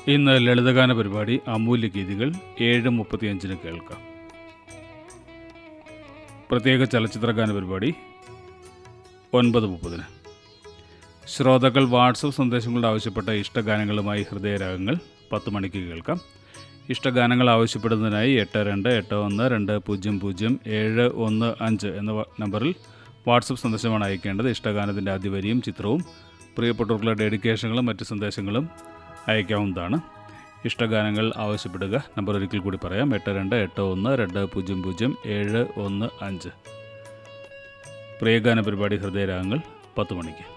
ഇന്ന് ലളിതഗാന പരിപാടി അമൂല്യ ഗീതികൾ ഏഴ് മുപ്പത്തിയഞ്ചിന് കേൾക്കാം പ്രത്യേക ചലച്ചിത്രഗാന പരിപാടി ഒൻപത് മുപ്പതിന് ശ്രോതാക്കൾ വാട്സപ്പ് സന്ദേശങ്ങളുടെ ആവശ്യപ്പെട്ട ഇഷ്ടഗാനങ്ങളുമായി ഹൃദയരാഗങ്ങൾ പത്ത് മണിക്ക് കേൾക്കാം ഇഷ്ടഗാനങ്ങൾ ആവശ്യപ്പെടുന്നതിനായി എട്ട് രണ്ട് എട്ട് ഒന്ന് രണ്ട് പൂജ്യം പൂജ്യം ഏഴ് ഒന്ന് അഞ്ച് എന്ന വ- നമ്പറിൽ വാട്സപ്പ് സന്ദേശമാണ് അയക്കേണ്ടത് ഇഷ്ടഗാനത്തിൻ്റെ ആദ്യ വരിയും ചിത്രവും പ്രിയപ്പെട്ടവർക്കുള്ള ഡെഡിക്കേഷനുകളും മറ്റ് സന്ദേശങ്ങളും അയക്കാവുന്നതാണ് ഇഷ്ടഗാനങ്ങൾ ആവശ്യപ്പെടുക നമ്പർ ഒരിക്കൽ കൂടി പറയാം എട്ട് രണ്ട് എട്ട് ഒന്ന് രണ്ട് പൂജ്യം പൂജ്യം ഏഴ് ഒന്ന് അഞ്ച് പ്രിയഗാന പരിപാടി ഹൃദയരാഗങ്ങൾ പത്ത് മണിക്ക്